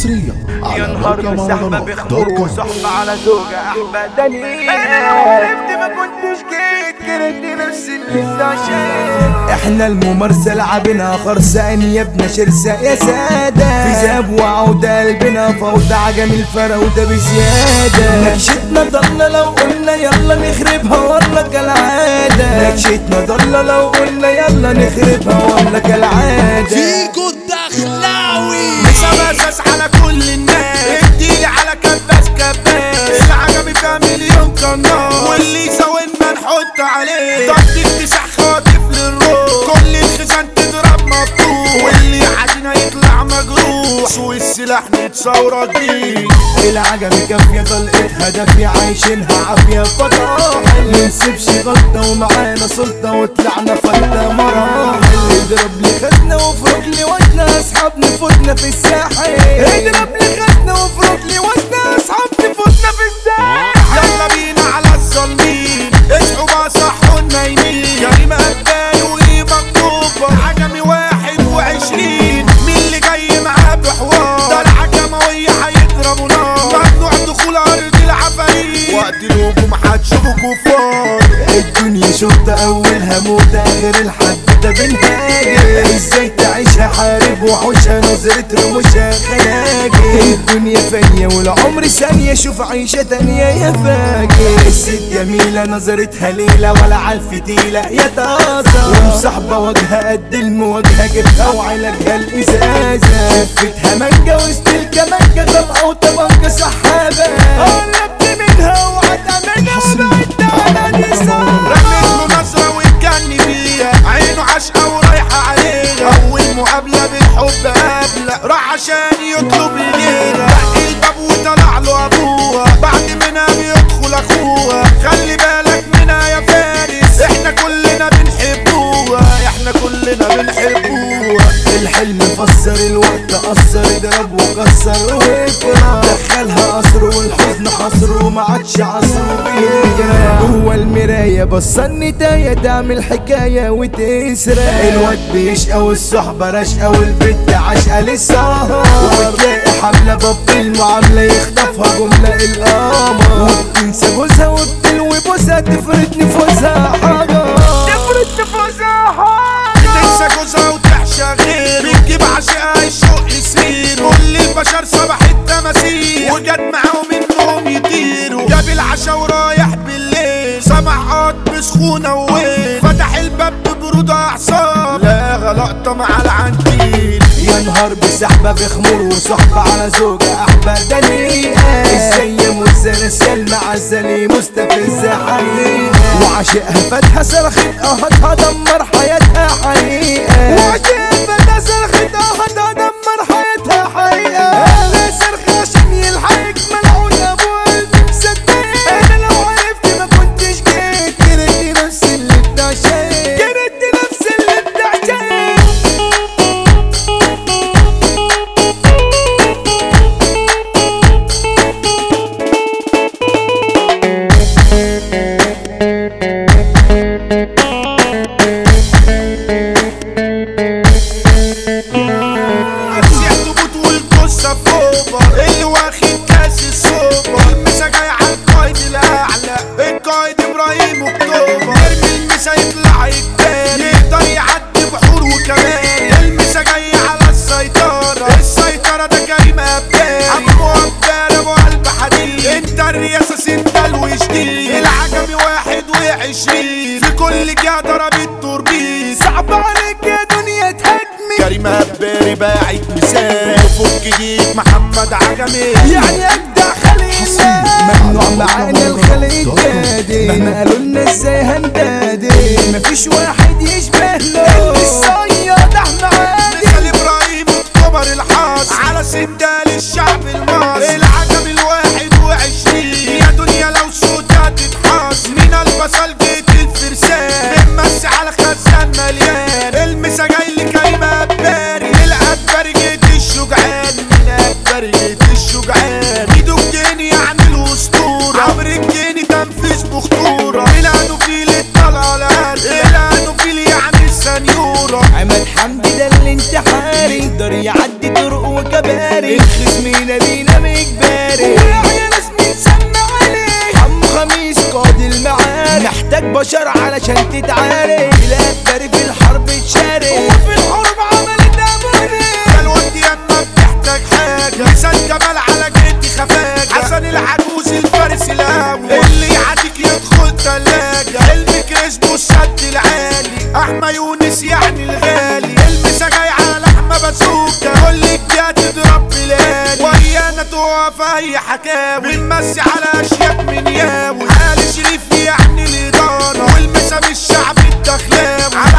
حصريا يا على نهار موقع بسحبة مهرجانات بخمور دوت كوم وصحبة على زوجة أحمد دليل أنا لو عرفت ما كنتش جيت كانت نفس اللي احنا الممارسة لعبنا خرسان يا ابن شرسة يا سادة في ذهب وعودة قلبنا فوضى عجم الفراودة بزيادة نكشتنا ضلة لو قلنا يلا نخربها والله كالعادة نكشتنا ضلة لو قلنا يلا نخربها والله كالعادة فيكو الدخلاوي مسابسس على كل الناس اديلي على كباس كباس العجمي فيها مليون قناص واللي يساوينا نحط عليه ضغط تسع خاطف للروح كل الخزان تضرب مفتوح واللي عايزنا يطلع مجروح سوق السلاح نتصورك بيه العجمي كافية طلقتها دافية عايشينها عافية فطاحل منسيبش غلطة ومعانا سلطة وطلعنا فلتة مراحل اضرب لي خدنا وافرك لي وجنا اصحابنا فوتنا في الساحل اضرب لي خدنا وافرك لي وجنا اصحابنا فوتنا في الساحل يلا بينا على الظالمين اصحوا بقى صحوا النايمين جريمة قدامي وقيمة مكتوبة عجمي واحد وعشرين مين اللي جاي معاه بحوار ده العجموية هيضربوا نار ممنوع دخول أرض العفاريت وقت الهجوم هتشوفوا كفار الدنيا شرطة أولها موتة غير الحد ده بنهاجر ازاي تعيشها حارب وحوشها نظرة رموشها خلاجر الدنيا فانية والعمر ثانية شوف عيشة تانية يا فاكر الست جميلة نظرتها ليلة ولا عالفتيلة يا طازة ومصاحبة وجهها قد المواجهة جبتها وعلاجها الإزازة شفتها مانجا وسط الكمانجا طلقة وطبنجة سحابة قربت منها وهتعملها وبعدت على نساء رميت له نظرة واتجني بيها عينه عشقة ورايحة عليها أول مقابلة بالحب قابلة راح عشان يطلب الليلة دق الباب وطلع له أبوها بعد منها بيدخل أخوها خلي بالك منها يا فارس احنا كلنا بنحبوها احنا كلنا بنحبوها الحلم فسر الوقت قصر اضرب وكسر وافرح دخلها قصر والحزن حصر وما عادش عصر بيجرى جوه المراية بص النتاية تعمل حكاية وتسرق الواد بيشقى والصحبة رشقة والبت عشقة للسهر وتلاقي حملة باب المعاملة يخطفها جملة القمر وبتنسى جوزها وبتلوي بوسها تفرد نفوسها حجر تفرد نفوسها حاجة تنسى جوزها وتعشى غير بتجيب عشقها الشوق يسير كل البشر صباح التماثيل وجت معاهم انهم يطيروا جاب العشا ورايح بالليل سمع قط بسخونة وويل فتح الباب ببرود اعصاب لا غلطة مع العنتيل يا نهار بسحبة بخمور وصحبة على زوجة أحبة دنيئة ازاي مزة رسال مع الزلي مستفزة حقيقة وعشقها فاتحة صرخت قهتها دمر حياتها حقيقة وعشقها فاتحة صرخت قهتها دمر حياتها حقيقة أنا صرخ عشان يلحقك ملعون أبو قلبي مصدق أنا لو عرفت ما كنتش جيت كرهت نفس اللي بتعشق كرهت نفس اللي بتعشق سيحت بوت والجثة فوبر اللي واخد كاس السوبر المسا جاي على القايد الأعلى القايد إبراهيم أكتوبر ارمي المسا يطلع يجبان يقدر يعدي بحور وكمان المسا جاي على السيطرة السيطرة ده كريم أبدان عمو أبدان أبو قلب حديد انت الرياسة سندل وجديد العجمي واحد وعشرين في كل جهة ضربت توربين صعب عليك يا دنيا تهاجمي كريم هباري باعت مثال فوق جديد محمد عجمي يعني ابدع خليل ممنوع معانا الخليج دادي مهما قالوا لنا ازاي هندادي مفيش واحد يشبه له الصياد احمد عادي مثال ابراهيم اكتوبر الحاص على سندال الشعب المصري العجم الواحد وعشرين يا دنيا لو صوتها تتحاص من البصل جيت الفرسان بنمسي على خزان مليان المسا جاي لكريم أباري الأكبر جيت الشجعان من أكبر جيت الشجعان ايده الجني يعني الأسطورة عمرو الجني تنفيذ بخطورة ميلانو فيل الطلعة على القد ميلانو فيل يعني السنيورة طرق وكباري الخصمينا لينا مجباري ويا ناس بنسمع عليه عمو خميس قائد المعارك محتاج بشر علشان تتعارك لا تداري في الحرب تشارك وفي الحرب عملت اموني الواد يما بتحتاج حاجة مثال جمال على جدي خفاجة حسن العجوز الفارس الهوى اللي يعديك يدخل تلاجة حلمي كسبه السد العالي احمى يونس يعني الغالي المسا جاي على لحمة بازوكا كل الجهة تضرب بلادي ويانا تقف اي حكاوي بنمسي على اشياء من ياوي علي شريف يعني الادارة والمسا بالشعب الدخلاوي